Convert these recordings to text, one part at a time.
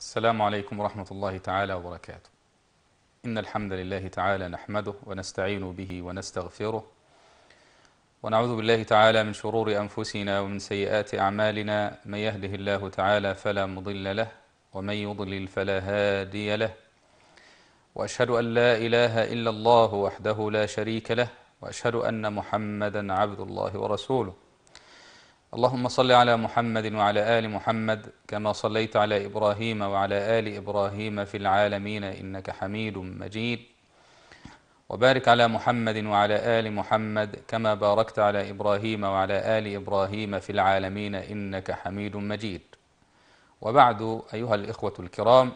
السلام عليكم ورحمة الله تعالى وبركاته إن الحمد لله تعالى نحمده ونستعين به ونستغفره ونعوذ بالله تعالى من شرور أنفسنا ومن سيئات أعمالنا من يهده الله تعالى فلا مضل له ومن يضلل فلا هادي له وأشهد أن لا إله إلا الله وحده لا شريك له وأشهد أن محمدا عبد الله ورسوله اللهم صل على محمد وعلى آل محمد كما صليت على إبراهيم وعلى آل إبراهيم في العالمين إنك حميد مجيد وبارك على محمد وعلى آل محمد كما باركت على إبراهيم وعلى آل إبراهيم في العالمين إنك حميد مجيد وبعد أيها الإخوة الكرام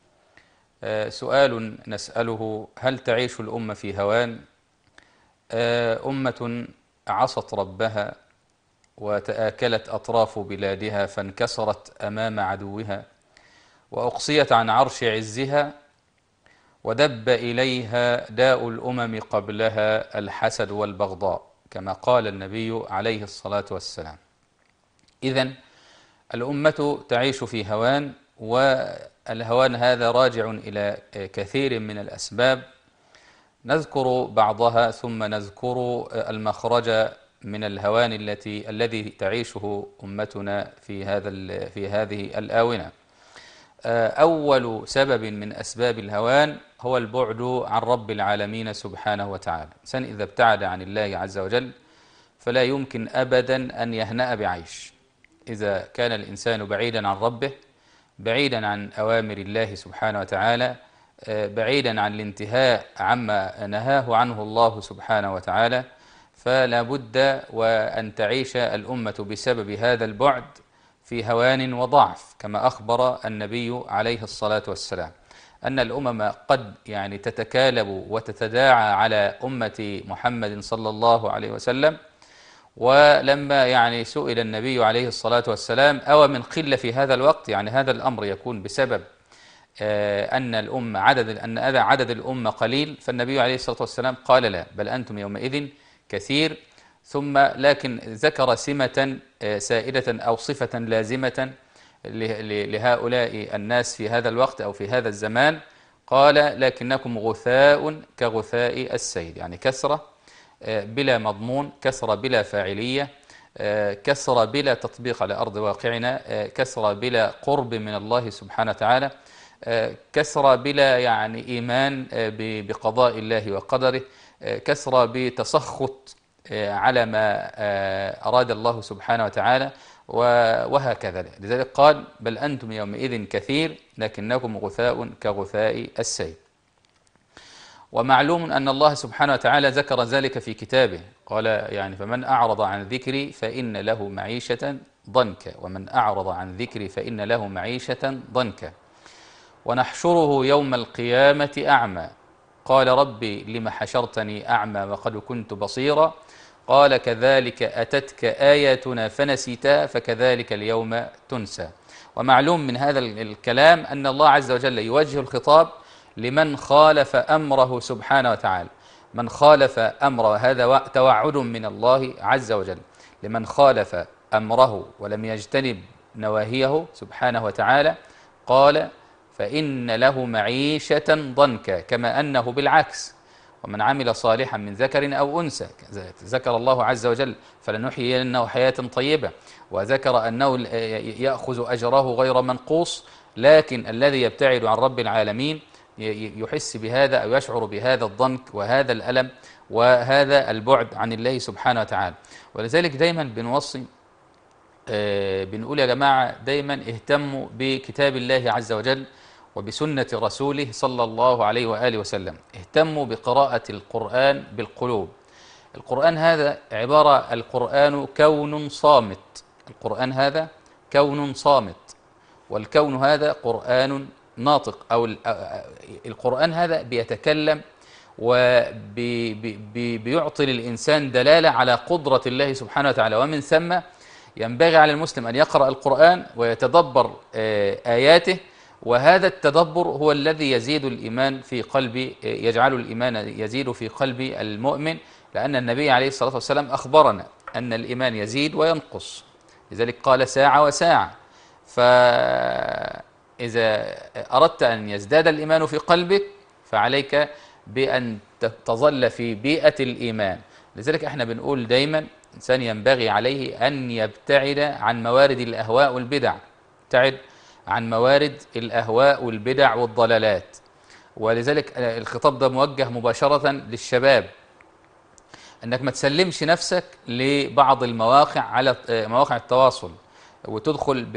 سؤال نسأله هل تعيش الأمة في هوان أمة عصت ربها وتآكلت أطراف بلادها فانكسرت أمام عدوها وأقصيت عن عرش عزها ودب إليها داء الأمم قبلها الحسد والبغضاء كما قال النبي عليه الصلاة والسلام إذا الأمة تعيش في هوان والهوان هذا راجع إلى كثير من الأسباب نذكر بعضها ثم نذكر المخرج من الهوان التي الذي تعيشه أمتنا في هذا في هذه الآونة أول سبب من أسباب الهوان هو البعد عن رب العالمين سبحانه وتعالى الإنسان إذا ابتعد عن الله عز وجل فلا يمكن أبدا أن يهنأ بعيش إذا كان الإنسان بعيدا عن ربه بعيدا عن أوامر الله سبحانه وتعالى بعيدا عن الانتهاء عما نهاه عنه الله سبحانه وتعالى فلا بد وأن تعيش الأمة بسبب هذا البعد في هوان وضعف كما أخبر النبي عليه الصلاة والسلام أن الأمم قد يعني تتكالب وتتداعى على أمة محمد صلى الله عليه وسلم ولما يعني سئل النبي عليه الصلاة والسلام أو من قلة في هذا الوقت يعني هذا الأمر يكون بسبب أن الأمة عدد أن عدد الأمة قليل فالنبي عليه الصلاة والسلام قال لا بل أنتم يومئذ كثير ثم لكن ذكر سمة سائدة أو صفة لازمة لهؤلاء الناس في هذا الوقت أو في هذا الزمان قال لكنكم غثاء كغثاء السيل يعني كسرة بلا مضمون كسرة بلا فاعلية كسرة بلا تطبيق على أرض واقعنا كسرة بلا قرب من الله سبحانه وتعالى كسرة بلا يعني إيمان بقضاء الله وقدره كسرة بتسخط على ما أراد الله سبحانه وتعالى وهكذا لذلك قال بل أنتم يومئذ كثير لكنكم غثاء كغثاء السيل ومعلوم أن الله سبحانه وتعالى ذكر ذلك في كتابه قال يعني فمن أعرض عن ذكري فإن له معيشة ضنكا ومن أعرض عن ذكري فإن له معيشة ضنكا ونحشره يوم القيامة أعمى قال ربي لم حشرتني أعمى وقد كنت بصيرا قال كذلك أتتك آياتنا فنسيتها فكذلك اليوم تنسى ومعلوم من هذا الكلام أن الله عز وجل يوجه الخطاب لمن خالف أمره سبحانه وتعالى من خالف أمره هذا توعد من الله عز وجل لمن خالف أمره ولم يجتنب نواهيه سبحانه وتعالى قال فإن له معيشة ضنكا كما أنه بالعكس ومن عمل صالحا من ذكر أو أنثى ذكر الله عز وجل فلنحيينه حياة طيبة وذكر أنه يأخذ أجره غير منقوص لكن الذي يبتعد عن رب العالمين يحس بهذا أو يشعر بهذا الضنك وهذا الألم وهذا البعد عن الله سبحانه وتعالى ولذلك دايما بنوصي بنقول يا جماعة دايما اهتموا بكتاب الله عز وجل وبسنة رسوله صلى الله عليه وآله وسلم اهتموا بقراءة القرآن بالقلوب القرآن هذا عبارة القرآن كون صامت القرآن هذا كون صامت والكون هذا قرآن ناطق أو القرآن هذا بيتكلم وبيعطي للإنسان دلالة على قدرة الله سبحانه وتعالى ومن ثم ينبغي على المسلم أن يقرأ القرآن ويتدبر آياته وهذا التدبر هو الذي يزيد الإيمان في قلب يجعل الإيمان يزيد في قلب المؤمن لأن النبي عليه الصلاة والسلام أخبرنا أن الإيمان يزيد وينقص لذلك قال ساعة وساعة ف إذا أردت أن يزداد الإيمان في قلبك فعليك بأن تظل في بيئة الإيمان لذلك احنا بنقول دايما إنسان ينبغي عليه أن يبتعد عن موارد الأهواء والبدع يبتعد عن موارد الأهواء والبدع والضلالات ولذلك الخطاب ده موجه مباشرة للشباب انك ما تسلمش نفسك لبعض المواقع على مواقع التواصل وتدخل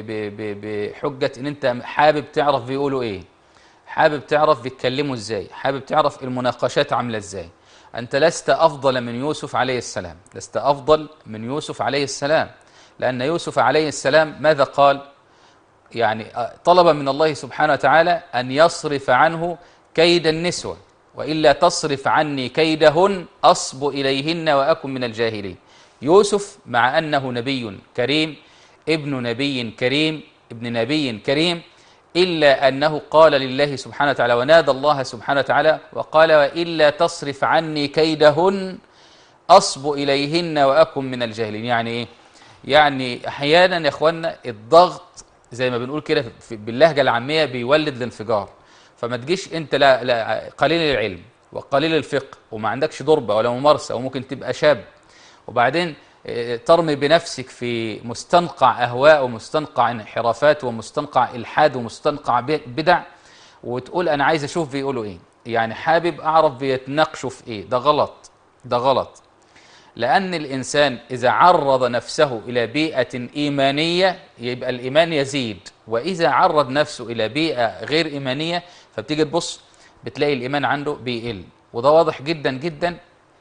بحجة ان انت حابب تعرف بيقولوا ايه حابب تعرف بيتكلموا ازاي حابب تعرف المناقشات عاملة ازاي انت لست افضل من يوسف عليه السلام لست افضل من يوسف عليه السلام لان يوسف عليه السلام ماذا قال يعني طلب من الله سبحانه وتعالى ان يصرف عنه كيد النسوه وإلا تصرف عني كيدهن أصب إليهن وأكن من الجاهلين يوسف مع أنه نبي كريم ابن نبي كريم ابن نبي كريم إلا أنه قال لله سبحانه وتعالى ونادى الله سبحانه وتعالى وقال وإلا تصرف عني كيدهن أصب إليهن وأكن من الجاهلين يعني إيه؟ يعني أحيانا يا إخوانا الضغط زي ما بنقول كده باللهجة العامية بيولد الانفجار فما تجيش انت لا, لا قليل العلم وقليل الفقه وما عندكش ضربة ولا ممارسة وممكن تبقى شاب وبعدين ترمي بنفسك في مستنقع أهواء ومستنقع انحرافات ومستنقع إلحاد ومستنقع بدع وتقول أنا عايز أشوف بيقولوا إيه يعني حابب أعرف بيتناقشوا في إيه ده غلط ده غلط لأن الإنسان إذا عرض نفسه إلى بيئة إيمانية يبقى الإيمان يزيد وإذا عرض نفسه إلى بيئة غير إيمانية فبتيجي تبص بتلاقي الإيمان عنده بيقل وده واضح جدا جدا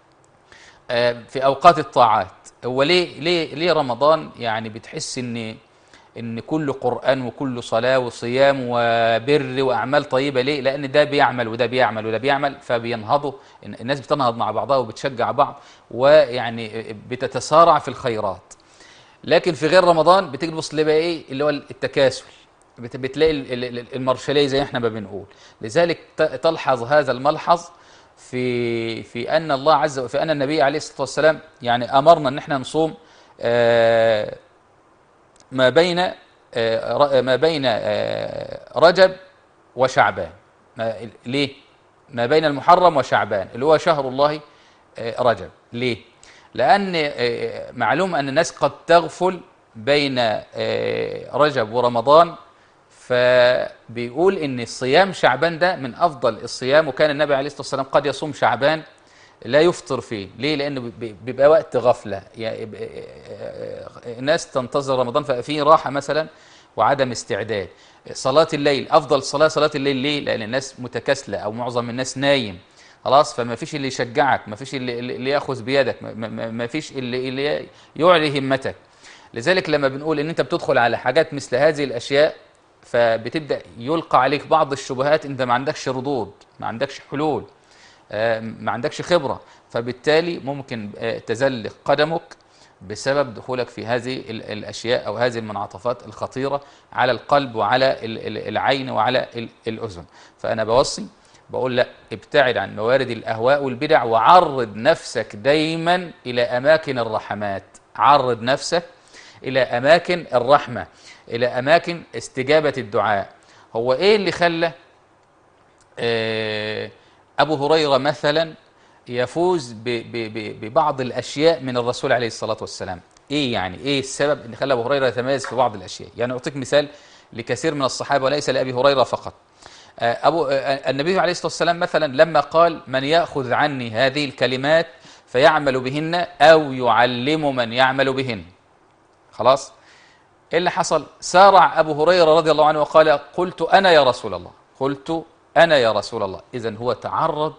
في أوقات الطاعات هو ليه ليه ليه رمضان يعني بتحس إن إن كل قرآن وكل صلاة وصيام وبر وأعمال طيبة ليه؟ لأن ده بيعمل وده بيعمل وده بيعمل فبينهضوا الناس بتنهض مع بعضها وبتشجع بعض ويعني بتتسارع في الخيرات. لكن في غير رمضان بتيجي تبص بقى إيه اللي هو التكاسل بتلاقي المارشاليه زي احنا ما بنقول لذلك تلحظ هذا الملحظ في في ان الله عز وجل في ان النبي عليه الصلاه والسلام يعني امرنا ان احنا نصوم ما بين ما بين رجب وشعبان ليه ما بين المحرم وشعبان اللي هو شهر الله رجب ليه لان معلوم ان الناس قد تغفل بين رجب ورمضان فبيقول ان الصيام شعبان ده من افضل الصيام وكان النبي عليه الصلاه والسلام قد يصوم شعبان لا يفطر فيه ليه لانه بيبقى وقت غفله يعني الناس تنتظر رمضان ففي راحه مثلا وعدم استعداد صلاه الليل افضل صلاه صلاه الليل ليه لان الناس متكاسله او معظم الناس نايم خلاص فما فيش اللي يشجعك ما فيش اللي, اللي ياخذ بيدك ما فيش اللي, اللي يعلي همتك لذلك لما بنقول ان انت بتدخل على حاجات مثل هذه الاشياء فبتبدا يلقى عليك بعض الشبهات انت ما عندكش ردود ما عندكش حلول ما عندكش خبره فبالتالي ممكن تزل قدمك بسبب دخولك في هذه الاشياء او هذه المنعطفات الخطيره على القلب وعلى العين وعلى الاذن فانا بوصي بقول لا ابتعد عن موارد الاهواء والبدع وعرض نفسك دايما الى اماكن الرحمات عرض نفسك الى اماكن الرحمه الى اماكن استجابه الدعاء هو ايه اللي خلى آه ابو هريره مثلا يفوز ببعض الاشياء من الرسول عليه الصلاه والسلام ايه يعني ايه السبب اللي خلى ابو هريره يتميز في بعض الاشياء يعني اعطيك مثال لكثير من الصحابه وليس لابي هريره فقط أبو النبي عليه الصلاة والسلام مثلا لما قال من يأخذ عني هذه الكلمات فيعمل بهن أو يعلم من يعمل بهن خلاص إيه اللي حصل سارع أبو هريرة رضي الله عنه وقال قلت أنا يا رسول الله قلت أنا يا رسول الله إذا هو تعرض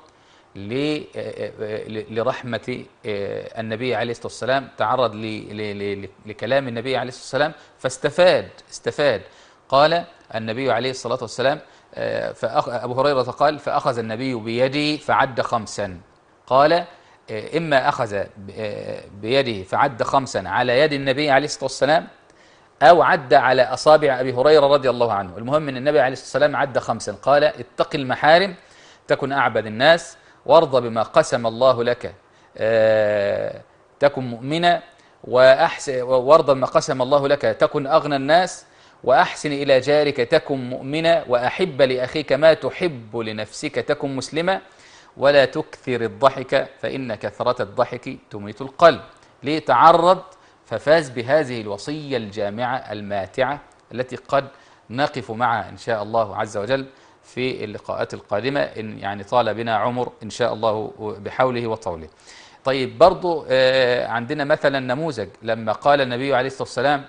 لرحمة النبي عليه الصلاة والسلام تعرض لكلام النبي عليه الصلاة والسلام فاستفاد استفاد قال النبي عليه الصلاة والسلام فأخ أبو هريرة قال فأخذ النبي بيدي فعد خمسا قال إما أخذ بيده فعد خمسا على يد النبي عليه الصلاة والسلام أو عد على أصابع أبي هريرة رضي الله عنه المهم أن النبي عليه الصلاة والسلام عد خمسا قال اتق المحارم تكن أعبد الناس وارضى بما قسم الله لك تكن مؤمنا وأحسن وارضى بما قسم الله لك تكن أغنى الناس وأحسن إلى جارك تكن مؤمنا وأحب لأخيك ما تحب لنفسك تكن مسلما ولا تكثر الضحك فإن كثرة الضحك تميت القلب ليتعرض ففاز بهذه الوصية الجامعة الماتعة التي قد نقف معها إن شاء الله عز وجل في اللقاءات القادمة إن يعني طال بنا عمر إن شاء الله بحوله وطوله طيب برضو آه، عندنا مثلا نموذج لما قال النبي عليه الصلاة والسلام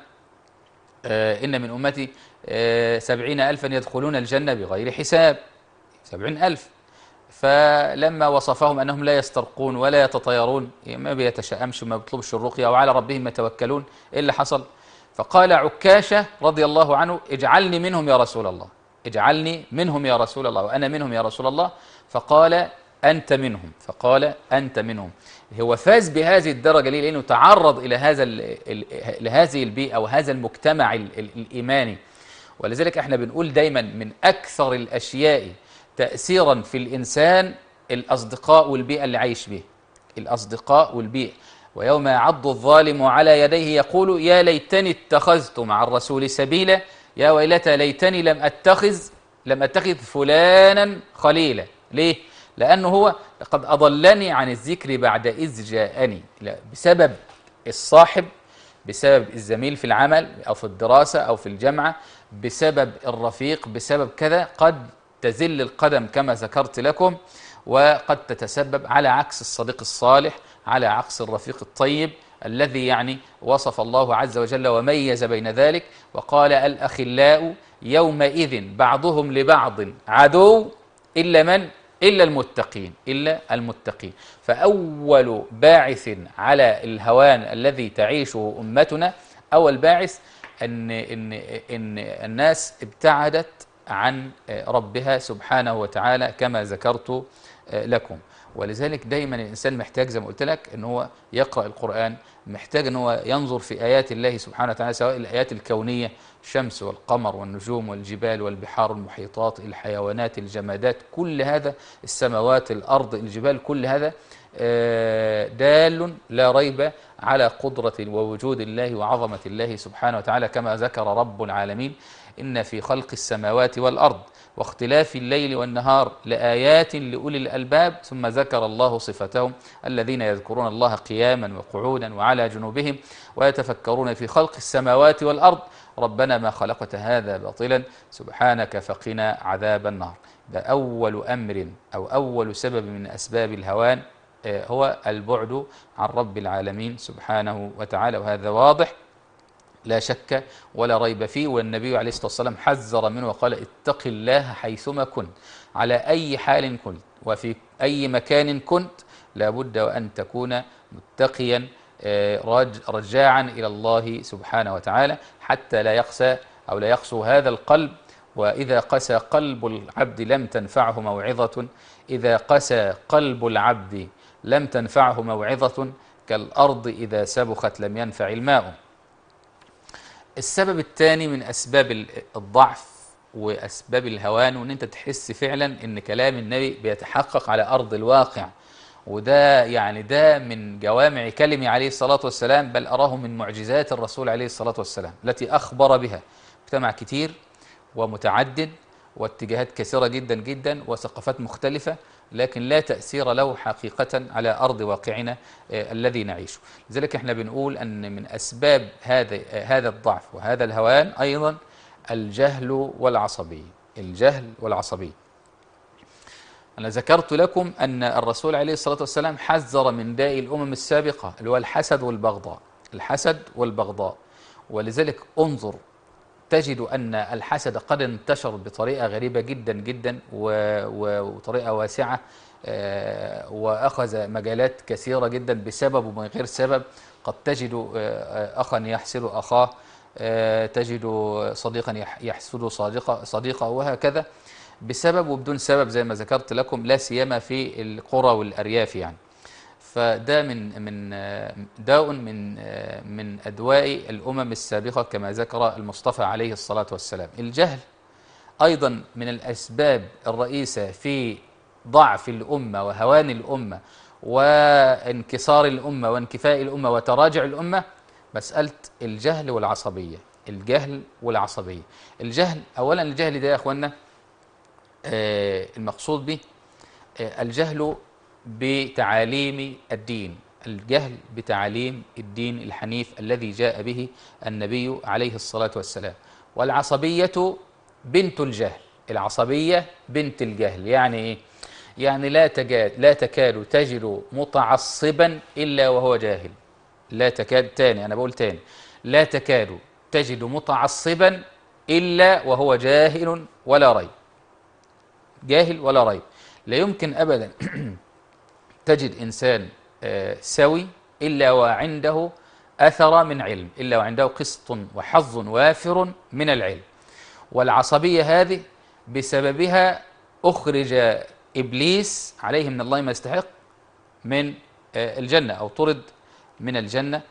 آه، إن من أمتي آه، سبعين ألفا يدخلون الجنة بغير حساب سبعين ألف فلما وصفهم أنهم لا يسترقون ولا يتطيرون ما بيتشأمش ما بيطلبش الرقية وعلى ربهم يتوكلون إيه اللي حصل فقال عكاشة رضي الله عنه اجعلني منهم يا رسول الله اجعلني منهم يا رسول الله وأنا منهم يا رسول الله فقال أنت منهم فقال أنت منهم هو فاز بهذه الدرجة ليه لأنه تعرض إلى هذا لهذه البيئة وهذا المجتمع الإيماني ولذلك احنا بنقول دايما من أكثر الأشياء تأثيرا في الإنسان الأصدقاء والبيئة اللي عايش به الأصدقاء والبيئة ويوم يعض الظالم على يديه يقول يا ليتني اتخذت مع الرسول سبيلا يا ويلتى ليتني لم أتخذ لم أتخذ فلانا خليلا ليه؟ لأنه هو قد أضلني عن الذكر بعد إذ جاءني بسبب الصاحب بسبب الزميل في العمل أو في الدراسة أو في الجامعة بسبب الرفيق بسبب كذا قد تزل القدم كما ذكرت لكم وقد تتسبب على عكس الصديق الصالح على عكس الرفيق الطيب الذي يعني وصف الله عز وجل وميز بين ذلك وقال الأخلاء يومئذ بعضهم لبعض عدو إلا من إلا المتقين إلا المتقين فأول باعث على الهوان الذي تعيشه أمتنا أول باعث أن, إن, إن الناس ابتعدت عن ربها سبحانه وتعالى كما ذكرت لكم ولذلك دايما الإنسان محتاج زي ما قلت لك أن هو يقرأ القرآن محتاج أن هو ينظر في آيات الله سبحانه وتعالى سواء الآيات الكونية الشمس والقمر والنجوم والجبال والبحار المحيطات الحيوانات الجمادات كل هذا السماوات الأرض الجبال كل هذا آه، دال لا ريب على قدرة ووجود الله وعظمة الله سبحانه وتعالى كما ذكر رب العالمين إن في خلق السماوات والأرض واختلاف الليل والنهار لآيات لأولي الألباب ثم ذكر الله صفتهم الذين يذكرون الله قياما وقعودا وعلى جنوبهم ويتفكرون في خلق السماوات والأرض ربنا ما خلقت هذا باطلا سبحانك فقنا عذاب النار ده أول أمر أو أول سبب من أسباب الهوان آه، هو البعد عن رب العالمين سبحانه وتعالى وهذا واضح لا شك ولا ريب فيه والنبي عليه الصلاة والسلام حذر منه وقال اتق الله حيثما كنت على أي حال كنت وفي أي مكان كنت لابد وأن تكون متقيا آه، رجاعا إلى الله سبحانه وتعالى حتى لا يقسى أو لا يقسو هذا القلب وإذا قسى قلب العبد لم تنفعه موعظة إذا قسى قلب العبد لم تنفعه موعظة كالأرض إذا سبخت لم ينفع الماء السبب الثاني من أسباب الضعف وأسباب الهوان وأن أنت تحس فعلا أن كلام النبي بيتحقق على أرض الواقع وده يعني ده من جوامع كلمه عليه الصلاة والسلام بل أراه من معجزات الرسول عليه الصلاة والسلام التي أخبر بها مجتمع كتير ومتعدد واتجاهات كثيرة جدا جدا وثقافات مختلفة لكن لا تأثير له حقيقة على أرض واقعنا آه، الذي نعيشه لذلك احنا بنقول أن من أسباب هذا آه، هذا الضعف وهذا الهوان أيضا الجهل والعصبية الجهل والعصبية أنا ذكرت لكم أن الرسول عليه الصلاة والسلام حذر من داء الأمم السابقة اللي هو الحسد والبغضاء الحسد والبغضاء ولذلك انظر تجد أن الحسد قد انتشر بطريقة غريبة جدا جدا وطريقة واسعة آه، وأخذ مجالات كثيرة جدا بسبب ومن غير سبب قد تجد آه، أخا يحسد أخاه آه، تجد صديقا يحسد صديقه, صديقه وهكذا بسبب وبدون سبب زي ما ذكرت لكم لا سيما في القرى والأرياف يعني فده من من داء من من أدواء الأمم السابقة كما ذكر المصطفى عليه الصلاة والسلام الجهل أيضا من الأسباب الرئيسة في ضعف الأمة وهوان الأمة وانكسار الأمة وانكفاء الأمة وتراجع الأمة مسألة الجهل والعصبية الجهل والعصبية الجهل أولا الجهل ده يا أخوانا آه، المقصود به آه، الجهل بتعاليم الدين الجهل بتعاليم الدين الحنيف الذي جاء به النبي عليه الصلاة والسلام والعصبية بنت الجهل العصبية بنت الجهل يعني إيه؟ يعني لا تكاد لا تكاد تجد متعصبا إلا وهو جاهل لا تكاد تاني أنا بقول تاني لا تكاد تجد متعصبا إلا وهو جاهل ولا ريب جاهل ولا ريب لا يمكن أبدا تجد إنسان آه، سوي إلا وعنده أثر من علم إلا وعنده قسط وحظ وافر من العلم والعصبية هذه بسببها أخرج إبليس عليه من الله ما يستحق من آه، الجنة أو طرد من الجنة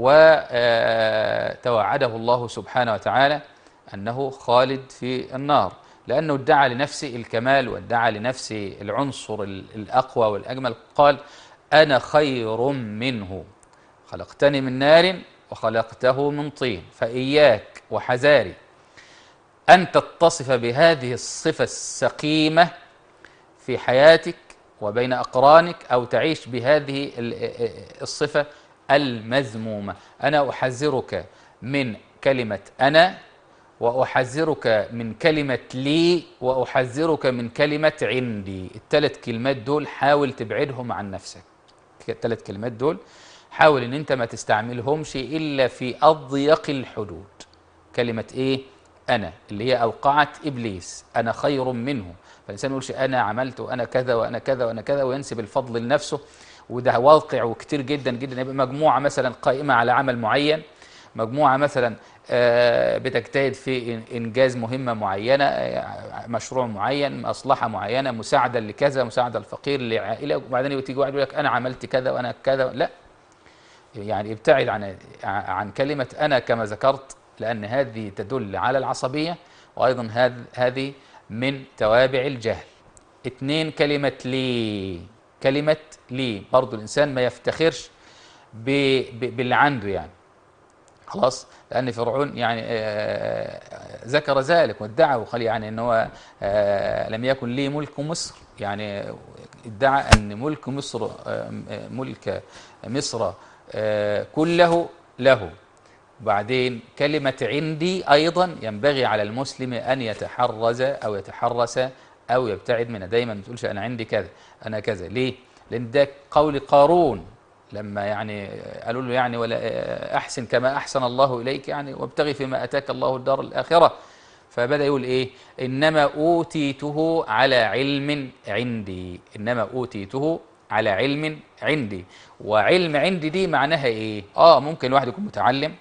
وتوعده الله سبحانه وتعالى أنه خالد في النار لأنه ادعى لنفسه الكمال وادعى لنفسه العنصر الأقوى والأجمل قال أنا خير منه خلقتني من نار وخلقته من طين فإياك وحذاري أن تتصف بهذه الصفة السقيمة في حياتك وبين أقرانك أو تعيش بهذه الصفة المذمومة أنا أحذرك من كلمة أنا وأحذرك من كلمة لي وأحذرك من كلمة عندي الثلاث كلمات دول حاول تبعدهم عن نفسك الثلاث كلمات دول حاول ان انت ما تستعملهمش الا في اضيق الحدود كلمة ايه انا اللي هي اوقعت ابليس انا خير منه فالانسان يقولش انا عملت وانا كذا وانا كذا وانا كذا وينسب الفضل لنفسه وده واقع وكتير جدا جدا يبقى مجموعه مثلا قائمه على عمل معين مجموعه مثلا آه، بتجتهد في انجاز مهمه معينه آه، مشروع معين مصلحه معينه مساعده لكذا مساعده الفقير لعائله وبعدين تيجي واحد يقول لك انا عملت كذا وانا كذا لا يعني ابتعد عن عن كلمه انا كما ذكرت لان هذه تدل على العصبيه وايضا هذه من توابع الجهل اثنين كلمه لي كلمه لي برضو الانسان ما يفتخرش باللي عنده يعني خلاص لأن فرعون يعني آه، آه، ذكر ذلك وادعى وقال يعني أنه آه، لم يكن لي ملك مصر يعني ادعى أن ملك مصر ملك مصر كله له بعدين كلمة عندي أيضا ينبغي على المسلم أن يتحرز أو يتحرس أو يبتعد منها دايما ما تقولش أنا عندي كذا أنا كذا ليه؟ لأن ده قول قارون لما يعني قالوا له يعني ولا أحسن كما أحسن الله إليك يعني وابتغي فيما أتاك الله الدار الآخرة فبدأ يقول إيه إنما أوتيته على علم عندي إنما أوتيته على علم عندي وعلم عندي دي معناها إيه آه ممكن الواحد يكون متعلم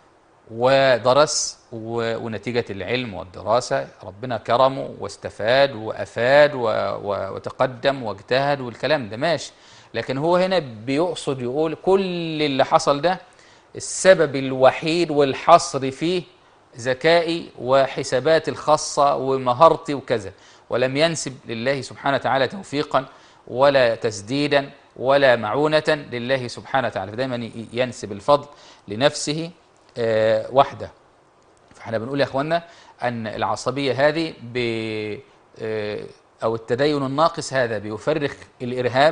ودرس ونتيجة العلم والدراسة ربنا كرمه واستفاد وأفاد وتقدم واجتهد والكلام ده ماشي لكن هو هنا بيقصد يقول كل اللي حصل ده السبب الوحيد والحصر فيه ذكائي وحساباتي الخاصة ومهارتي وكذا ولم ينسب لله سبحانه وتعالى توفيقا ولا تسديدا ولا معونة لله سبحانه وتعالى فدايما ينسب الفضل لنفسه آه، وحده فاحنا بنقول يا اخوانا ان العصبية هذه ب آه، أو التدين الناقص هذا بيفرخ الإرهاب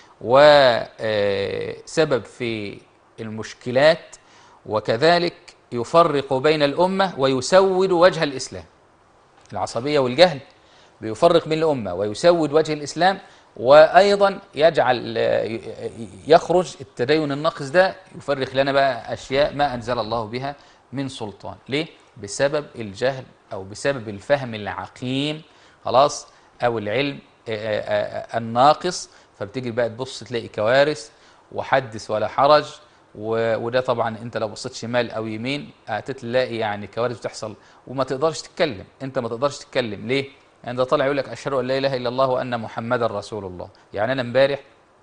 وسبب في المشكلات وكذلك يفرق بين الأمة ويسود وجه الإسلام العصبية والجهل بيفرق بين الأمة ويسود وجه الإسلام وأيضا يجعل يخرج التدين الناقص ده يفرق لنا بقى أشياء ما أنزل الله بها من سلطان ليه؟ بسبب الجهل أو بسبب الفهم العقيم خلاص أو العلم الناقص فبتيجي بقى تبص تلاقي كوارث وحدث ولا حرج وده طبعا انت لو بصيت شمال او يمين هتلاقي يعني كوارث بتحصل وما تقدرش تتكلم انت ما تقدرش تتكلم ليه يعني ده طالع يقول لك اشهد ان لا اله الا الله وان محمدا رسول الله يعني انا امبارح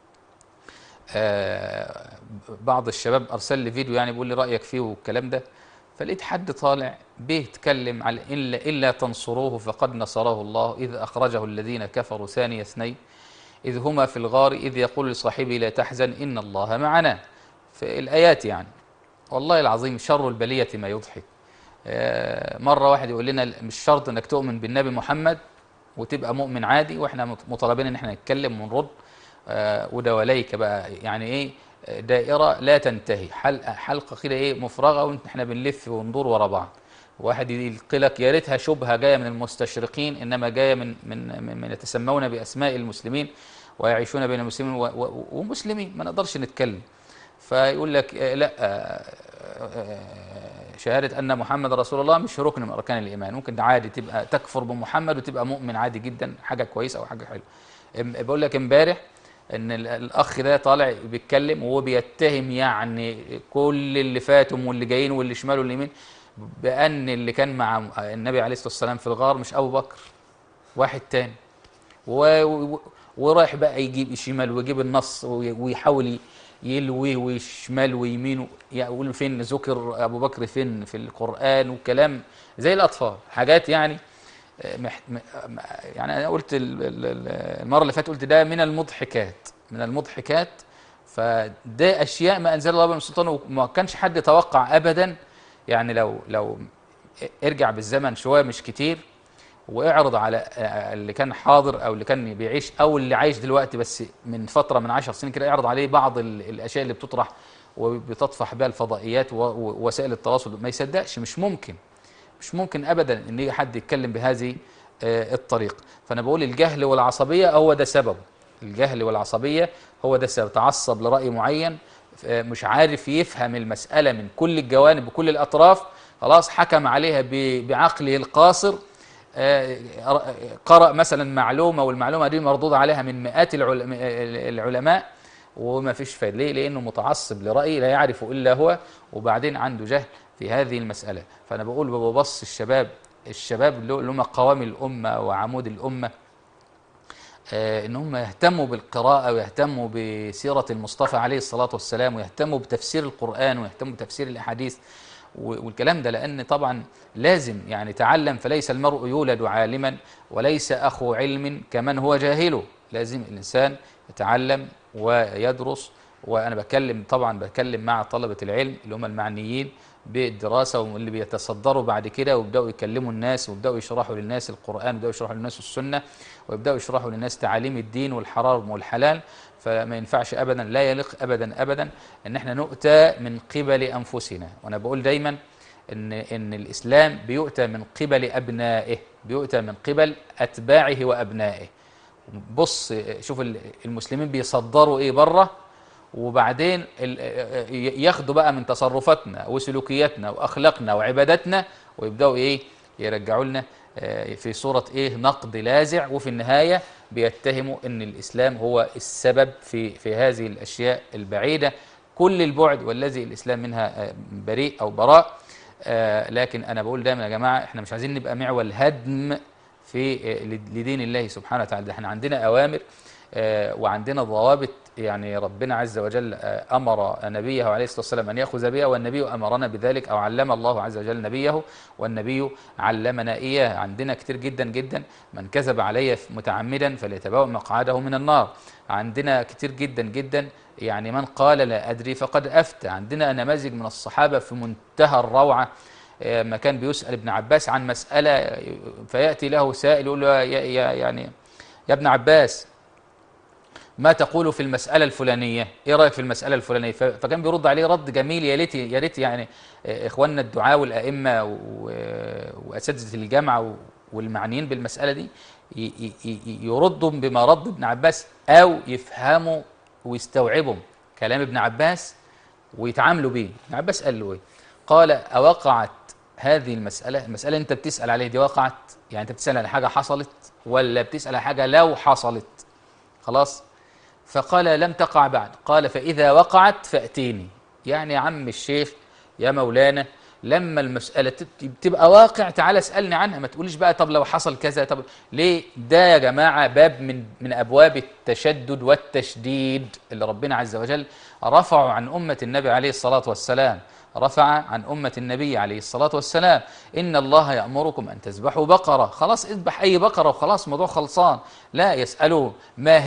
آه بعض الشباب ارسل لي فيديو يعني بيقول لي رايك فيه والكلام ده فلقيت حد طالع بيتكلم على إلا, إلا تنصروه فقد نصره الله إذ أخرجه الذين كفروا ثاني اثنين إذ هما في الغار إذ يقول لصاحبه لا تحزن إن الله معنا في الآيات يعني والله العظيم شر البلية ما يضحك آه، مرة واحد يقول لنا مش شرط انك تؤمن بالنبي محمد وتبقى مؤمن عادي واحنا مط- مطالبين ان احنا نتكلم ونرد آه، وده وليك بقى يعني ايه آه، دائرة لا تنتهي حلقة حلقة كده ايه مفرغة واحنا بنلف وندور ورا بعض واحد يلقي لك يا ريتها شبهة جاية من المستشرقين انما جاية من من من, من يتسمون باسماء المسلمين ويعيشون بين المسلمين و- و- ومسلمين ما نقدرش نتكلم فيقول لك آه، لا آه، آه، شهادة أن محمد رسول الله مش ركن من أركان الإيمان ممكن عادي تبقى تكفر بمحمد وتبقى مؤمن عادي جدا حاجة كويسة أو حاجة حلوة إم- بقول لك امبارح ان ال- الاخ ده طالع بيتكلم وهو بيتهم يعني كل اللي فاتهم واللي جايين واللي شمال واللي يمين بان اللي كان مع النبي عليه الصلاه والسلام في الغار مش ابو بكر واحد تاني و... و... ورايح بقى يجيب شمال ويجيب النص وي- ويحاول يلوي وشمال ويمين يقول فين ذكر ابو بكر فين في القران وكلام زي الاطفال حاجات يعني آه، مح... م- يعني انا قلت ال- ال- ال- المره اللي فاتت قلت ده من المضحكات من المضحكات فده اشياء ما انزل الله بها من سلطان وما كانش حد يتوقع ابدا يعني لو لو ارجع بالزمن شويه مش كتير واعرض على آه، اللي كان حاضر او اللي كان بيعيش او اللي عايش دلوقتي بس من فتره من عشر سنين كده اعرض عليه بعض ال- الاشياء اللي بتطرح وبتطفح بها الفضائيات و- و- ووسائل التواصل ما يصدقش مش ممكن مش ممكن ابدا ان يجي حد يتكلم بهذه آه، الطريقه فانا بقول الجهل والعصبيه هو ده سببه الجهل والعصبيه هو ده سبب تعصب لراي معين آه، مش عارف يفهم المساله من كل الجوانب بكل الاطراف خلاص حكم عليها ب- بعقله القاصر آه، قرأ مثلا معلومة والمعلومة دي مردود عليها من مئات العلم- العلماء وما فيش فايدة ليه؟ لأنه متعصب لرأي لا يعرف إلا هو وبعدين عنده جهل في هذه المسألة فأنا بقول ببص الشباب الشباب اللي هم قوام الأمة وعمود الأمة آه، ان هم يهتموا بالقراءة ويهتموا بسيرة المصطفى عليه الصلاة والسلام ويهتموا بتفسير القرآن ويهتموا بتفسير الأحاديث و- والكلام ده لأن طبعا لازم يعني تعلم فليس المرء يولد عالما وليس أخو علم كمن هو جاهله لازم الإنسان يتعلم ويدرس وأنا بتكلم طبعا بتكلم مع طلبة العلم اللي هم المعنيين بالدراسة واللي بيتصدروا بعد كده ويبدأوا يكلموا الناس ويبدأوا يشرحوا للناس القرآن ويبدأوا يشرحوا للناس السنة ويبدأوا يشرحوا للناس تعاليم الدين والحرام والحلال فما ينفعش أبدا لا يليق أبدا أبدا أن احنا نؤتى من قبل أنفسنا وأنا بقول دايما ان ان الاسلام بيؤتى من قبل ابنائه بيؤتى من قبل اتباعه وابنائه بص شوف ال- المسلمين بيصدروا ايه بره وبعدين ال- ياخدوا بقى من تصرفاتنا وسلوكياتنا واخلاقنا وعباداتنا ويبداوا ايه يرجعوا لنا آه، في صوره ايه نقد لاذع وفي النهايه بيتهموا ان الاسلام هو السبب في في هذه الاشياء البعيده كل البعد والذي الاسلام منها آه، بريء او براء آه، لكن انا بقول دايما يا جماعه احنا مش عايزين نبقى معول هدم في آه، لدين الله سبحانه وتعالى ده احنا عندنا اوامر آه، وعندنا ضوابط يعني ربنا عز وجل آه، امر نبيه عليه الصلاه والسلام ان ياخذ بها والنبي امرنا بذلك او علم الله عز وجل نبيه والنبي علمنا اياه عندنا كتير جدا جدا من كذب علي متعمدا فليتبوأ مقعده من النار عندنا كتير جدا جدا يعني من قال لا ادري فقد افتى عندنا نماذج من الصحابه في منتهى الروعه آه، ما كان بيسال ابن عباس عن مساله آه، فياتي له سائل يقول له يا يا- يعني يا ابن عباس ما تقول في المسألة الفلانية؟ إيه رأيك في المسألة الفلانية؟ ف- فكان بيرد عليه رد جميل يا ريت يا ريت يعني آه، إخواننا الدعاة والأئمة و- وأساتذة الجامعة و- والمعنيين بالمسألة دي ي- ي- ي- يردوا بما رد ابن عباس أو يفهموا ويستوعبوا كلام ابن عباس ويتعاملوا بيه. ابن عباس قال له إيه؟ قال أوقعت هذه المسألة المسألة أنت بتسأل عليها دي وقعت؟ يعني أنت بتسأل على حاجة حصلت ولا بتسأل على حاجة لو حصلت؟ خلاص؟ فقال لم تقع بعد قال فإذا وقعت فأتيني يعني يا عم الشيخ يا مولانا لما المسألة تب- تبقى واقع تعال اسألني عنها ما تقوليش بقى طب لو حصل كذا طب ليه ده يا جماعة باب من من أبواب التشدد والتشديد اللي ربنا عز وجل رفعه عن أمة النبي عليه الصلاة والسلام رفع عن أمة النبي عليه الصلاة والسلام إن الله يأمركم أن تذبحوا بقرة خلاص اذبح أي بقرة وخلاص موضوع خلصان لا يسألون ما هي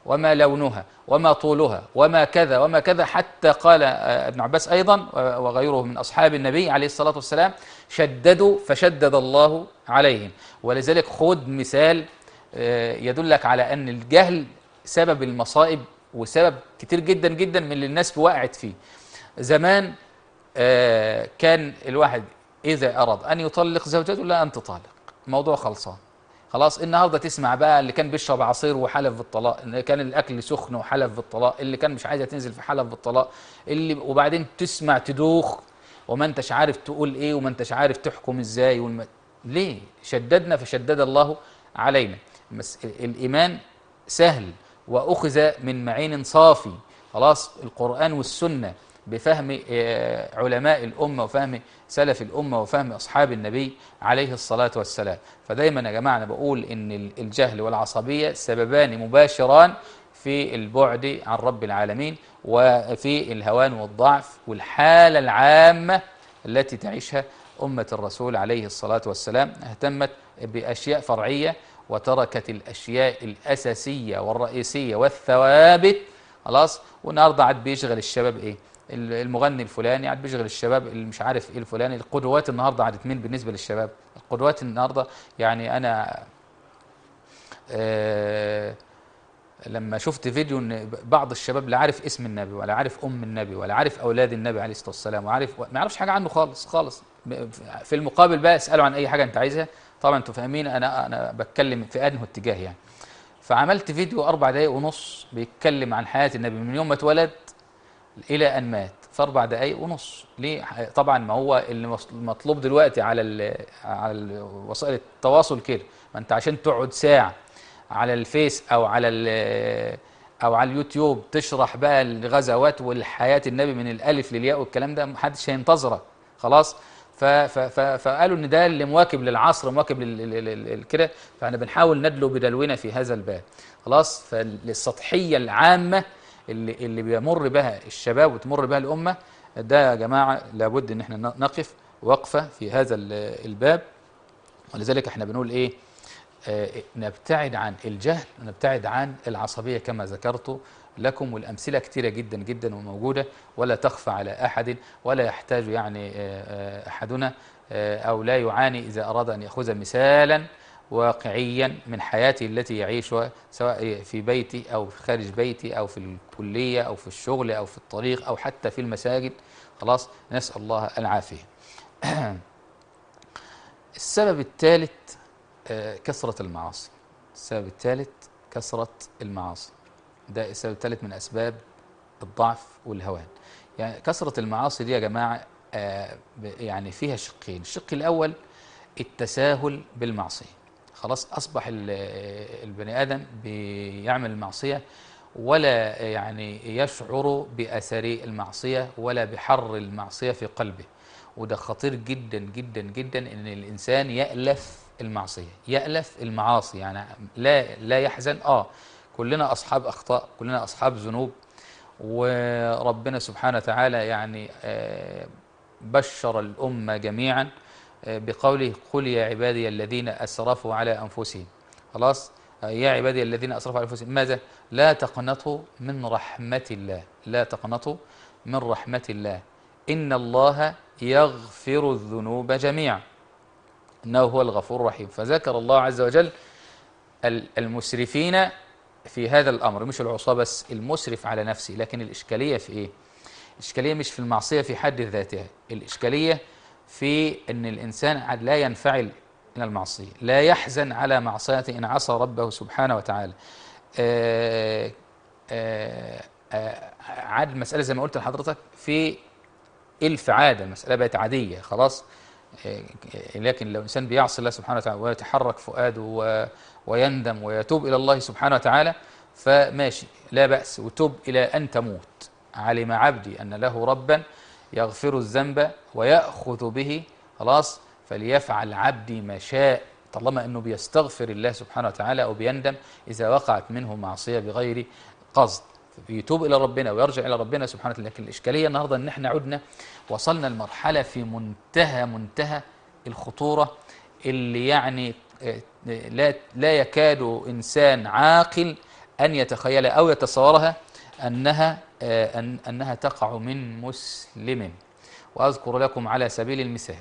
وما لونها وما طولها وما كذا وما كذا حتى قال آه، ابن عباس أيضا آه، وغيره من أصحاب النبي عليه الصلاة والسلام شددوا فشدد الله عليهم ولذلك خذ مثال آه، يدلك على أن الجهل سبب المصائب وسبب كتير جدا جدا من اللي الناس وقعت فيه زمان آه، كان الواحد إذا أراد أن يطلق زوجته لا أن تطالق موضوع خلصان خلاص النهارده تسمع بقى اللي كان بيشرب عصير وحلف بالطلاق اللي كان الاكل سخن وحلف بالطلاق اللي كان مش عايزه تنزل في حلف بالطلاق اللي وبعدين تسمع تدوخ وما انتش عارف تقول ايه وما انتش عارف تحكم ازاي والم... ليه شددنا فشدد الله علينا بس الايمان سهل واخذ من معين صافي خلاص القران والسنه بفهم آه، علماء الأمة وفهم سلف الأمة وفهم أصحاب النبي عليه الصلاة والسلام فدايما يا جماعة أنا بقول إن ال- الجهل والعصبية سببان مباشران في البعد عن رب العالمين وفي الهوان والضعف والحالة العامة التي تعيشها أمة الرسول عليه الصلاة والسلام اهتمت بأشياء فرعية وتركت الأشياء الأساسية والرئيسية والثوابت خلاص والنهارده عاد بيشغل الشباب ايه المغني الفلاني عاد بيشغل الشباب اللي مش عارف ايه الفلاني القدوات النهارده عادت مين بالنسبه للشباب القدوات النهارده يعني انا آه لما شفت فيديو ان بعض الشباب لا عارف اسم النبي ولا عارف ام النبي ولا عارف اولاد النبي عليه الصلاه والسلام وعارف ما يعرفش حاجه عنه خالص خالص في المقابل بقى اساله عن اي حاجه انت عايزها طبعا انتوا فاهمين انا انا بتكلم في انه اتجاه يعني فعملت فيديو اربع دقايق ونص بيتكلم عن حياه النبي من يوم ما اتولد الى ان مات في اربع دقايق ونص ليه طبعا ما هو اللي مص- مطلوب دلوقتي على ال على ال وسائل التواصل كده ما انت عشان تقعد ساعه على الفيس او على ال- او على اليوتيوب تشرح بقى الغزوات والحياه النبي من الالف للياء والكلام ده محدش هينتظرك خلاص ف- ف- ف- فقالوا ان ده اللي مواكب للعصر مواكب لل- لل- لل- كده فاحنا بنحاول ندلو بدلونا في هذا الباب خلاص فالسطحيه العامه اللي اللي بيمر بها الشباب وتمر بها الامه ده يا جماعه لابد ان احنا نقف وقفه في هذا ال- الباب ولذلك احنا بنقول ايه آه، نبتعد عن الجهل ونبتعد عن العصبيه كما ذكرت لكم والامثله كثيره جدا جدا وموجوده ولا تخفى على احد ولا يحتاج يعني آه، آه، احدنا آه، او لا يعاني اذا اراد ان ياخذ مثالا واقعيا من حياتي التي يعيشها سواء في بيتي او خارج بيتي او في الكليه او في الشغل او في الطريق او حتى في المساجد خلاص نسال الله العافيه السبب الثالث آه، كثرة المعاصي السبب الثالث كثرة المعاصي ده السبب الثالث من أسباب الضعف والهوان يعني كثرة المعاصي دي يا جماعة آه، ب- يعني فيها شقين الشق الأول التساهل بالمعصية خلاص أصبح ال- البني آدم بيعمل المعصية ولا يعني يشعر بأثر المعصية ولا بحر المعصية في قلبه وده خطير جدا جدا جدا ان الانسان يألف المعصية يألف المعاصي يعني لا لا يحزن اه كلنا اصحاب اخطاء كلنا اصحاب ذنوب وربنا سبحانه وتعالى يعني آه، بشر الامه جميعا آه، بقوله قل يا عبادي الذين اسرفوا على انفسهم خلاص آه، يا عبادي الذين اسرفوا على انفسهم ماذا لا تقنطوا من رحمه الله لا تقنطوا من رحمه الله ان الله يغفر الذنوب جميعا انه هو الغفور الرحيم فذكر الله عز وجل ال- المسرفين في هذا الامر مش العصاه بس المسرف على نفسه لكن الاشكاليه في ايه الاشكاليه مش في المعصيه في حد ذاتها الاشكاليه في ان الانسان عاد لا ينفعل من المعصيه لا يحزن على معصيته ان عصى ربه سبحانه وتعالى آه، آه، آه، عاد المساله زي ما قلت لحضرتك في الف عاده المساله بقت عاديه خلاص آه، لكن لو الانسان بيعصي الله سبحانه وتعالى ويتحرك فؤاده و- ويندم ويتوب الى الله سبحانه وتعالى فماشي لا باس وتوب الى ان تموت علم عبدي ان له ربا يغفر الذنب وياخذ به خلاص فليفعل عبدي ما شاء طالما انه بيستغفر الله سبحانه وتعالى او بيندم اذا وقعت منه معصيه بغير قصد بيتوب الى ربنا ويرجع الى ربنا سبحانه وتعالى لكن الاشكاليه النهارده ان احنا عدنا وصلنا لمرحله في منتهى منتهى الخطوره اللي يعني آه، لا لا يكاد انسان عاقل أن يتخيل أو يتصورها أنها آه، أن أنها تقع من مسلم وأذكر لكم على سبيل المثال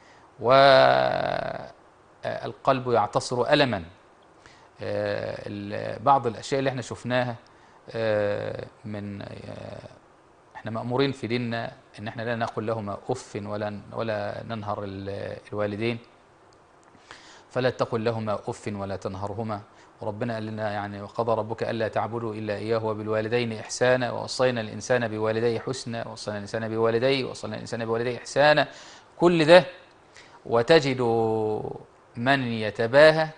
والقلب يعتصر ألما آه، ال- بعض الأشياء اللي احنا شفناها آه، من آه، احنا مأمورين في ديننا ان احنا لا نقول لهما اف ولا ولا ننهر ال- الوالدين فلا تقل لهما اف ولا تنهرهما وربنا قال لنا يعني وقضى ربك الا تعبدوا الا اياه وبالوالدين احسانا ووصينا الانسان بوالديه حسنا ووصينا الانسان بوالديه ووصينا الانسان بوالديه احسانا كل ده وتجد من يتباهى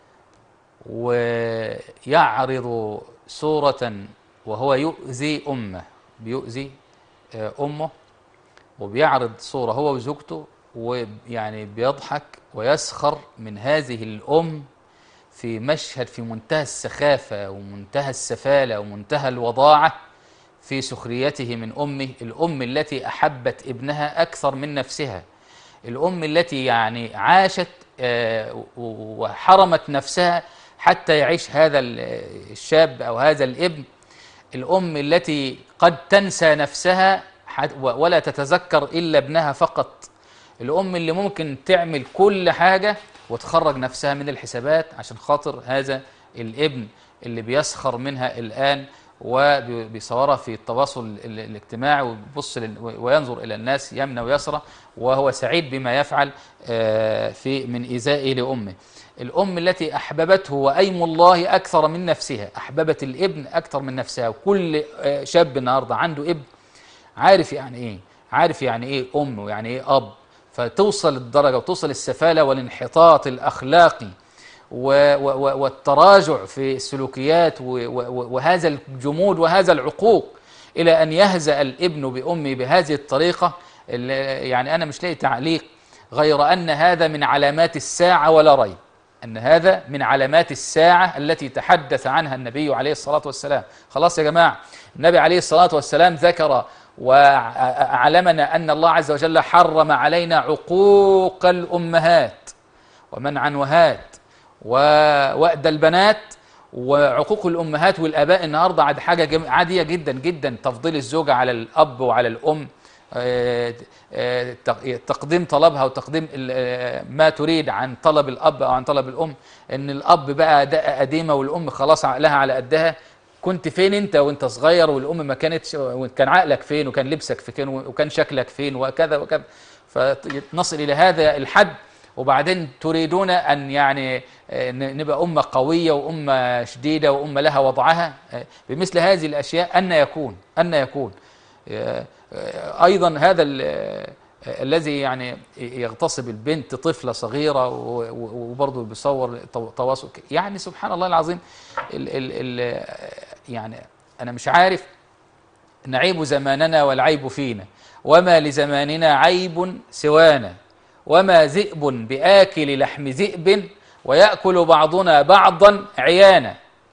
ويعرض صورة وهو يؤذي أمه بيؤذي آه، أمه وبيعرض صورة هو وزوجته ويعني بيضحك ويسخر من هذه الأم في مشهد في منتهى السخافة ومنتهى السفالة ومنتهى الوضاعة في سخريته من أمه الأم التي أحبت ابنها أكثر من نفسها الأم التي يعني عاشت آه، و- وحرمت نفسها حتى يعيش هذا ال- الشاب أو هذا الابن الأم التي قد تنسى نفسها حت- و- ولا تتذكر إلا ابنها فقط الأم اللي ممكن تعمل كل حاجة وتخرج نفسها من الحسابات عشان خاطر هذا الابن اللي بيسخر منها الآن وبيصورها في التواصل ال- الاجتماعي ويبص لل- وينظر إلى الناس يمنى ويسرى وهو سعيد بما يفعل آه، في من إيذائه لأمه الأم التي أحببته وأيم الله أكثر من نفسها أحببت الابن أكثر من نفسها وكل آه، شاب النهاردة عنده ابن عارف يعني إيه عارف يعني إيه أم ويعني إيه أب فتوصل الدرجة وتوصل السفالة والانحطاط الأخلاقي و- و- و- والتراجع في السلوكيات و- و- وهذا الجمود وهذا العقوق إلى أن يهزأ الابن بأمه بهذه الطريقة اللي- يعني أنا مش لاقي تعليق غير أن هذا من علامات الساعة ولا ريب أن هذا من علامات الساعة التي تحدث عنها النبي عليه الصلاة والسلام خلاص يا جماعة النبي عليه الصلاة والسلام ذكر وعلمنا أن الله عز وجل حرم علينا عقوق الأمهات ومنعنوهات ووأد البنات وعقوق الأمهات والآباء النهاردة عاد حاجة جم- عادية جدا جدا تفضيل الزوجة على الأب وعلى الأم آه، آه، تق- تقديم طلبها وتقديم ال- آه، ما تريد عن طلب الأب أو عن طلب الأم إن الأب بقى دقة قديمة والأم خلاص عقلها على قدها كنت فين انت وانت صغير والام ما كانتش وكان عقلك فين وكان لبسك فين وكان شكلك فين وكذا وكذا فنصل الى هذا الحد وبعدين تريدون ان يعني آه، ن- نبقى امه قويه وامه شديده وامه لها وضعها آه، بمثل هذه الاشياء ان يكون ان يكون آه، آه، ايضا هذا ال- آه، الذي يعني يغتصب البنت طفله صغيره و- و- وبرضه بيصور تو- تواصل ك- يعني سبحان الله العظيم ال ال ال يعني انا مش عارف نعيب زماننا والعيب فينا وما لزماننا عيب سوانا وما ذئب بآكل لحم ذئب ويأكل بعضنا بعضا عيانا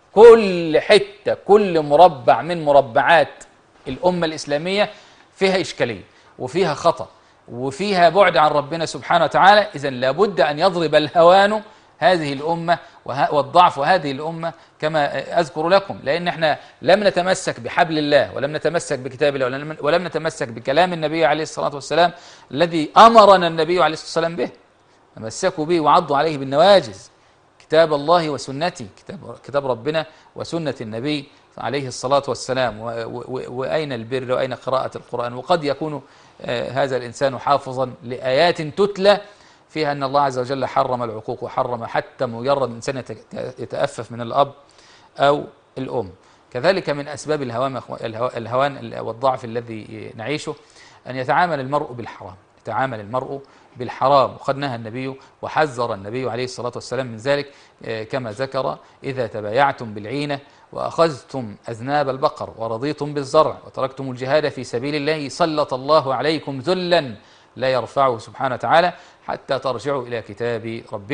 كل حتة كل مربع من مربعات الأمة الإسلامية فيها إشكالية وفيها خطأ وفيها بعد عن ربنا سبحانه وتعالى إذا لابد أن يضرب الهوان هذه الأمة وه- والضعف هذه الأمة كما أذكر لكم لأن احنا لم نتمسك بحبل الله ولم نتمسك بكتاب الله ولم- ولم نتمسك بكلام النبي عليه الصلاة والسلام الذي أمرنا النبي عليه الصلاة والسلام به تمسكوا به وعضوا عليه بالنواجز كتاب الله وسنتي كتاب كتاب ربنا وسنة النبي عليه الصلاة والسلام و- و- وأين البر وأين قراءة القرآن وقد يكون آه، هذا الإنسان حافظا لآيات تتلى فيها أن الله عز وجل حرم العقوق وحرم حتى مجرد إنسان يت- يتأفف من الأب أو الأم كذلك من أسباب الهوان الهو- الهوان والضعف الذي نعيشه أن يتعامل المرء بالحرام يتعامل المرء بالحرام وقد نهى النبي وحذر النبي عليه الصلاة والسلام من ذلك آه، كما ذكر إذا تبايعتم بالعينة وأخذتم أذناب البقر ورضيتم بالزرع وتركتم الجهاد في سبيل الله سلط الله عليكم ذلا لا يرفعه سبحانه وتعالى حتى ترجعوا إلى كتاب ربكم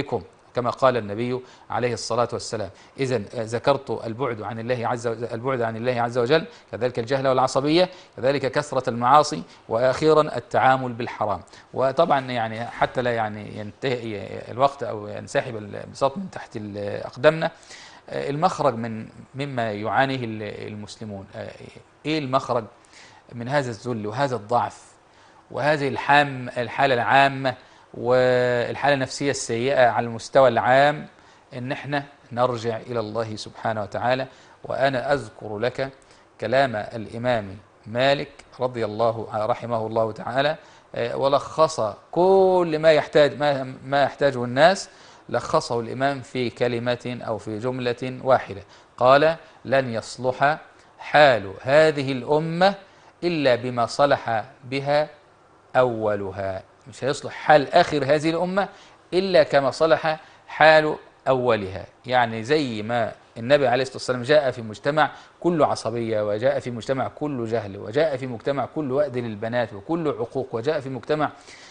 كما قال النبي عليه الصلاة والسلام إذا ذكرت البعد عن الله عز وجل البعد عن الله عز وجل كذلك الجهل والعصبية كذلك كثرة المعاصي وأخيرا التعامل بالحرام وطبعا يعني حتى لا يعني ينتهي الوقت أو ينسحب البساط من تحت أقدامنا المخرج من مما يعانيه المسلمون ايه المخرج من هذا الذل وهذا الضعف وهذه الحام الحالة العامة والحالة النفسية السيئة على المستوى العام ان احنا نرجع الى الله سبحانه وتعالى وانا اذكر لك كلام الامام مالك رضي الله رحمه الله تعالى ولخص كل ما يحتاج ما, ما يحتاجه الناس لخصه الامام في كلمة او في جملة واحدة قال لن يصلح حال هذه الامة الا بما صلح بها اولها مش هيصلح حال آخر هذه الأمة إلا كما صلح حال أولها يعني زي ما النبي عليه الصلاة والسلام جاء في مجتمع كله عصبية وجاء في مجتمع كله جهل وجاء في مجتمع كله وأد للبنات وكله عقوق وجاء في مجتمع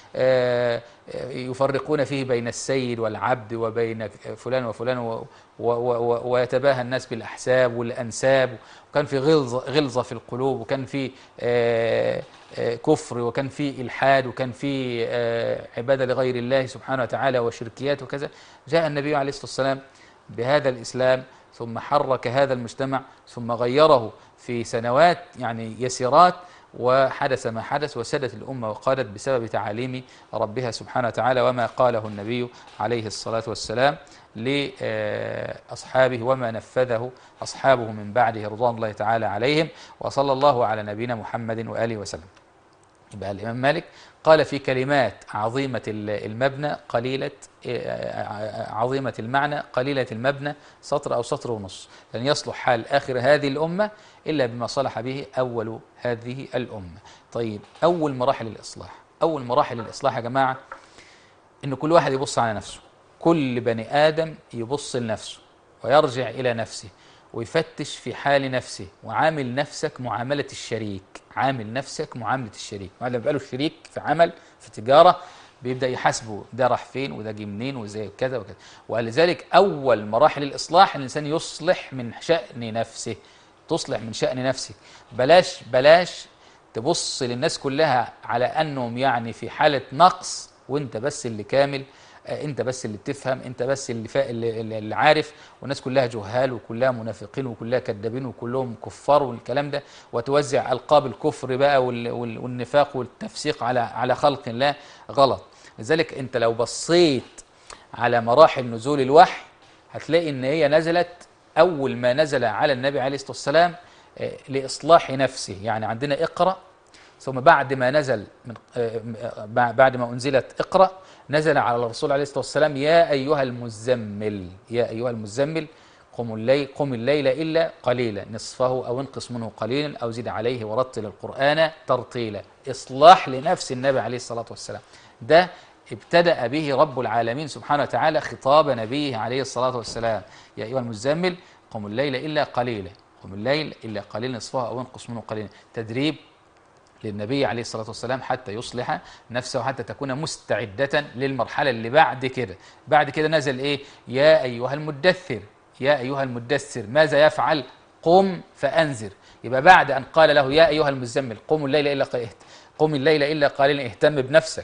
يفرقون فيه بين السيد والعبد وبين فلان وفلان ويتباهى الناس بالأحساب والأنساب وكان في غلظة, غلظة في القلوب وكان في كفر وكان في إلحاد وكان في عبادة لغير الله سبحانه وتعالى وشركيات وكذا جاء النبي عليه الصلاة والسلام بهذا الإسلام ثم حرك هذا المجتمع ثم غيره في سنوات يعني يسيرات وحدث ما حدث وسدت الأمة وقالت بسبب تعاليم ربها سبحانه وتعالى وما قاله النبي عليه الصلاة والسلام لأصحابه وما نفذه أصحابه من بعده رضوان الله تعالى عليهم وصلى الله على نبينا محمد وآله وسلم يبقى الإمام مالك قال في كلمات عظيمة المبنى قليلة عظيمة المعنى قليلة المبنى سطر أو سطر ونص لن يصلح حال آخر هذه الأمة إلا بما صلح به أول هذه الأمة طيب أول مراحل الإصلاح أول مراحل الإصلاح يا جماعة إن كل واحد يبص على نفسه كل بني آدم يبص لنفسه ويرجع إلى نفسه ويفتش في حال نفسه وعامل نفسك معاملة الشريك عامل نفسك معاملة الشريك لما بقى له شريك في عمل في تجارة بيبدأ يحاسبه ده راح فين وده جه منين وزي كذا وكذا ولذلك أول مراحل الإصلاح الإنسان يصلح من شأن نفسه تصلح من شأن نفسك بلاش بلاش تبص للناس كلها على أنهم يعني في حالة نقص وانت بس اللي كامل انت بس اللي بتفهم انت بس اللي, فا... اللي, اللي عارف والناس كلها جهال وكلها منافقين وكلها كذابين وكلهم كفار والكلام ده وتوزع القاب الكفر بقى وال... وال... والنفاق والتفسيق على على خلق الله غلط لذلك انت لو بصيت على مراحل نزول الوحي هتلاقي ان هي نزلت اول ما نزل على النبي عليه الصلاه والسلام لاصلاح نفسه يعني عندنا اقرا ثم بعد ما نزل من بعد ما انزلت اقرا نزل على الرسول عليه الصلاه والسلام يا ايها المزمل يا ايها المزمل قم الليل قم الليل الا قليلا نصفه او انقص منه قليلا او زد عليه ورتل القران ترتيلا اصلاح لنفس النبي عليه الصلاه والسلام ده ابتدأ به رب العالمين سبحانه وتعالى خطاب نبيه عليه الصلاة والسلام يا أيها المزمل قم الليل إلا قليلا قم الليل إلا قليلا نصفه أو انقص منه قليلا تدريب للنبي عليه الصلاة والسلام حتى يصلح نفسه حتى تكون مستعدة للمرحلة اللي بعد كده بعد كده نزل إيه يا أيها المدثر يا أيها المدثر ماذا يفعل قم فأنذر يبقى بعد أن قال له يا أيها المزمل قم الليل إلا قم الليل إلا قليلا اهتم بنفسك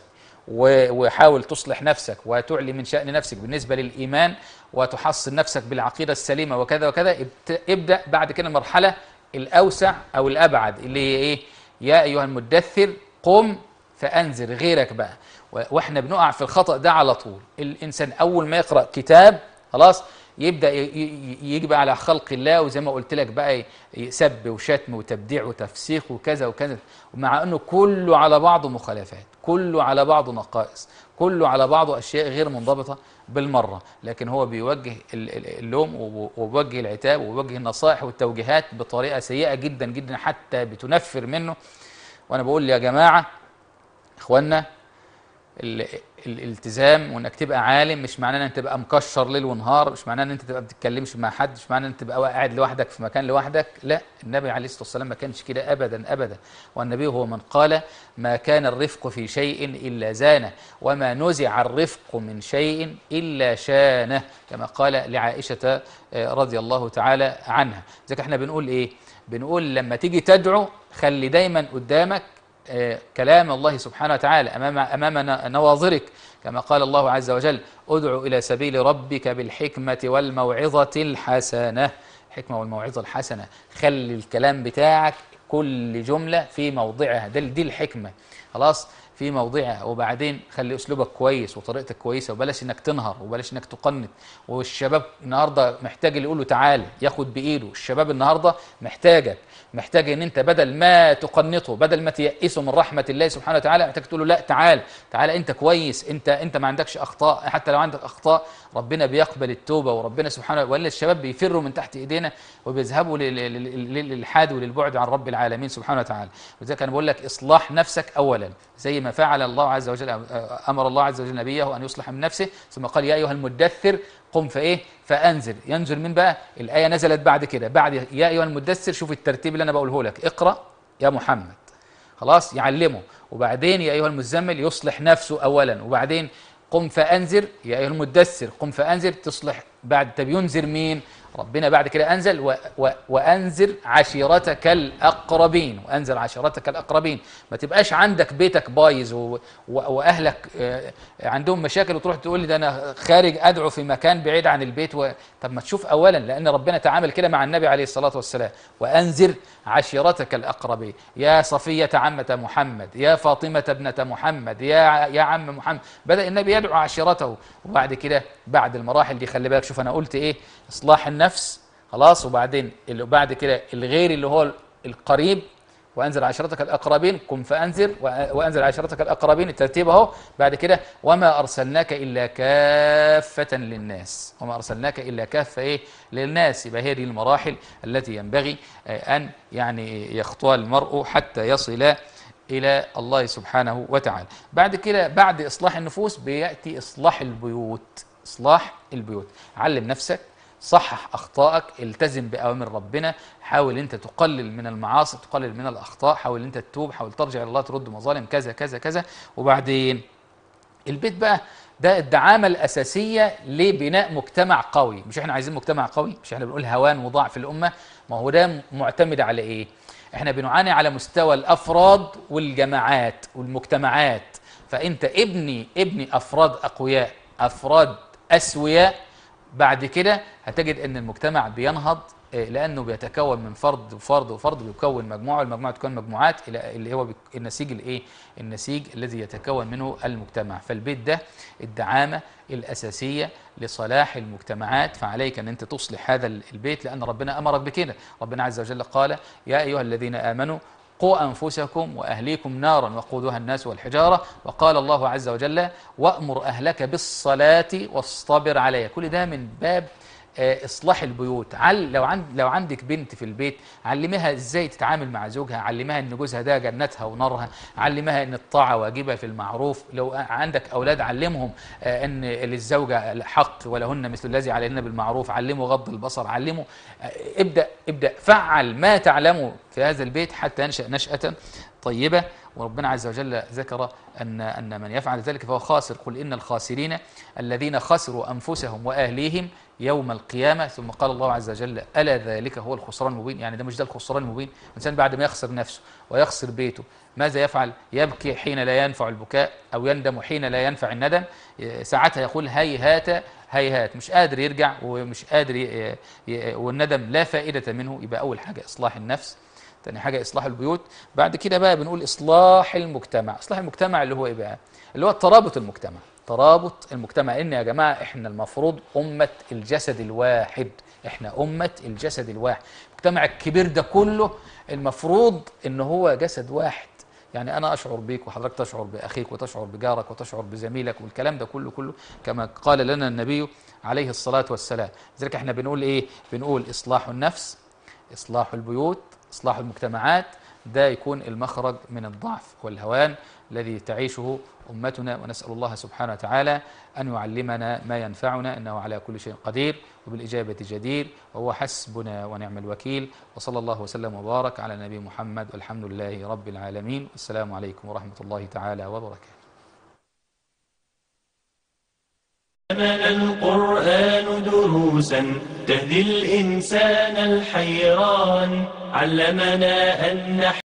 وحاول تصلح نفسك وتعلي من شأن نفسك بالنسبة للإيمان وتحصن نفسك بالعقيدة السليمة وكذا وكذا ابدأ بعد كده المرحلة الأوسع أو الأبعد اللي هي إيه يا أيها المدثر قم فأنذر غيرك بقى وإحنا بنقع في الخطأ ده على طول الإنسان أول ما يقرأ كتاب خلاص يبدا يجي بقى على خلق الله وزي ما قلت لك بقى سب وشتم وتبديع وتفسيق وكذا وكذا ومع انه كله على بعضه مخالفات كله على بعضه نقائص كله على بعضه اشياء غير منضبطه بالمره لكن هو بيوجه اللوم وبيوجه العتاب وبيوجه النصائح والتوجيهات بطريقه سيئه جدا جدا حتى بتنفر منه وانا بقول يا جماعه اخوانا ال- الالتزام وانك تبقى عالم مش معناه انك تبقى مكشر ليل ونهار مش معناه ان انت تبقى بتتكلمش مع حد مش معناه ان انت تبقى قاعد لوحدك في مكان لوحدك لا النبي عليه الصلاه والسلام ما كانش كده ابدا ابدا والنبي هو من قال ما كان الرفق في شيء الا زانه وما نزع الرفق من شيء الا شانه كما قال لعائشه آه، رضي الله تعالى عنها زي احنا بنقول ايه بنقول لما تيجي تدعو خلي دايما قدامك آه، كلام الله سبحانه وتعالى أمام أمام ن- نواظرك كما قال الله عز وجل ادع إلى سبيل ربك بالحكمة والموعظة الحسنة الحكمة والموعظة الحسنة خلي الكلام بتاعك كل جملة في موضعها ده دي الحكمة خلاص في موضعها وبعدين خلي اسلوبك كويس وطريقتك كويسه وبلاش انك تنهر وبلاش انك تقنط والشباب النهارده محتاج اللي يقول له تعالى ياخد بايده الشباب النهارده محتاجك محتاج ان انت بدل ما تقنطه بدل ما تيأسه من رحمه الله سبحانه وتعالى محتاج تقول له لا تعال تعال انت كويس انت انت ما عندكش اخطاء حتى لو عندك اخطاء ربنا بيقبل التوبه وربنا سبحانه ولا الشباب بيفروا من تحت ايدينا وبيذهبوا لل- لل- لل- للحاد وللبعد عن رب العالمين سبحانه وتعالى وذلك انا بقول لك اصلاح نفسك اولا زي ما فعل الله عز وجل امر الله عز وجل نبيه ان يصلح من نفسه ثم قال يا ايها المدثر قم فايه فانذر ينذر من بقى الايه نزلت بعد كده بعد يا ايها المدثر شوف الترتيب اللي انا بقوله لك اقرا يا محمد خلاص يعلمه وبعدين يا ايها المزمل يصلح نفسه اولا وبعدين قم فانذر يا ايها المدثر قم فانذر تصلح بعد طب ينذر مين ربنا بعد كده انزل و و وانذر عشيرتك الاقربين وانذر عشيرتك الاقربين ما تبقاش عندك بيتك بايظ و و واهلك آه، عندهم مشاكل وتروح تقول لي ده انا خارج ادعو في مكان بعيد عن البيت و... طب ما تشوف اولا لان ربنا تعامل كده مع النبي عليه الصلاه والسلام وانذر عشيرتك الاقربين يا صفيه عمه محمد يا فاطمه ابنه محمد يا يا عم محمد بدا النبي يدعو عشيرته وبعد كده بعد المراحل دي خلي بالك شوف انا قلت ايه اصلاح النفس خلاص وبعدين اللي بعد كده الغير اللي هو القريب وانزل عشيرتك الاقربين قم فانذر وأ- وانزل عشيرتك الاقربين الترتيب اهو بعد كده وما ارسلناك الا كافه للناس وما ارسلناك الا كافه ايه للناس يبقى هي دي المراحل التي ينبغي آه، ان يعني يخطوها المرء حتى يصل الى الله سبحانه وتعالى بعد كده بعد اصلاح النفوس بياتي اصلاح البيوت اصلاح البيوت علم نفسك صحح اخطائك التزم باوامر ربنا حاول انت تقلل من المعاصي تقلل من الاخطاء حاول انت تتوب حاول ترجع الى الله ترد مظالم كذا كذا كذا وبعدين البيت بقى ده الدعامة الأساسية لبناء مجتمع قوي مش احنا عايزين مجتمع قوي مش احنا بنقول هوان وضعف الأمة ما هو ده معتمد على ايه احنا بنعاني على مستوى الأفراد والجماعات والمجتمعات فأنت ابني ابني أفراد أقوياء أفراد أسوياء بعد كده هتجد ان المجتمع بينهض آه، لانه بيتكون من فرد وفرد وفرد بيكون مجموعه والمجموعه تكون مجموعات الى اللي هو بيك- النسيج الايه النسيج الذي يتكون منه المجتمع فالبيت ده الدعامه الاساسيه لصلاح المجتمعات فعليك ان انت تصلح هذا البيت لان ربنا امرك بكده ربنا عز وجل قال يا ايها الذين امنوا قوا أنفسكم وأهليكم نارا وقودها الناس والحجارة وقال الله عز وجل وأمر أهلك بالصلاة واصطبر عليها كل ده من باب آه، إصلاح البيوت عل لو عند لو عندك بنت في البيت علميها إزاي تتعامل مع زوجها علميها إن جوزها ده جنتها ونارها علميها إن الطاعة واجبة في المعروف لو عندك أولاد علمهم آه، إن للزوجة حق ولهن مثل الذي عليهن بالمعروف علموا غض البصر علموا آه، ابدأ ابدأ فعل ما تعلمه في هذا البيت حتى ينشأ نشأة طيبة وربنا عز وجل ذكر أن أن من يفعل ذلك فهو خاسر قل إن الخاسرين الذين خسروا أنفسهم وأهليهم يوم القيامة ثم قال الله عز وجل ألا ذلك هو الخسران المبين يعني ده مش ده الخسران المبين الإنسان بعد ما يخسر نفسه ويخسر بيته ماذا يفعل يبكي حين لا ينفع البكاء أو يندم حين لا ينفع الندم ساعتها يقول هيهات هيهات مش قادر يرجع ومش قادر ي... ي... والندم لا فائدة منه يبقى أول حاجة إصلاح النفس تاني حاجة إصلاح البيوت بعد كده بقى بنقول إصلاح المجتمع إصلاح المجتمع اللي هو إيه بقى اللي هو ترابط المجتمع ترابط المجتمع إن يا جماعة إحنا المفروض أمة الجسد الواحد إحنا أمة الجسد الواحد المجتمع الكبير ده كله المفروض إن هو جسد واحد يعني أنا أشعر بيك وحضرتك تشعر بأخيك وتشعر بجارك وتشعر بزميلك والكلام ده كله كله كما قال لنا النبي عليه الصلاة والسلام لذلك إحنا بنقول إيه بنقول إصلاح النفس إصلاح البيوت إصلاح المجتمعات ده يكون المخرج من الضعف والهوان الذي تعيشه أمتنا ونسأل الله سبحانه وتعالى أن يعلمنا ما ينفعنا إنه على كل شيء قدير وبالإجابة جدير وهو حسبنا ونعم الوكيل وصلى الله وسلم وبارك على نبي محمد والحمد لله رب العالمين والسلام عليكم ورحمة الله تعالى وبركاته علمنا القرآن دروسا تهدي الإنسان الحيران علمنا أن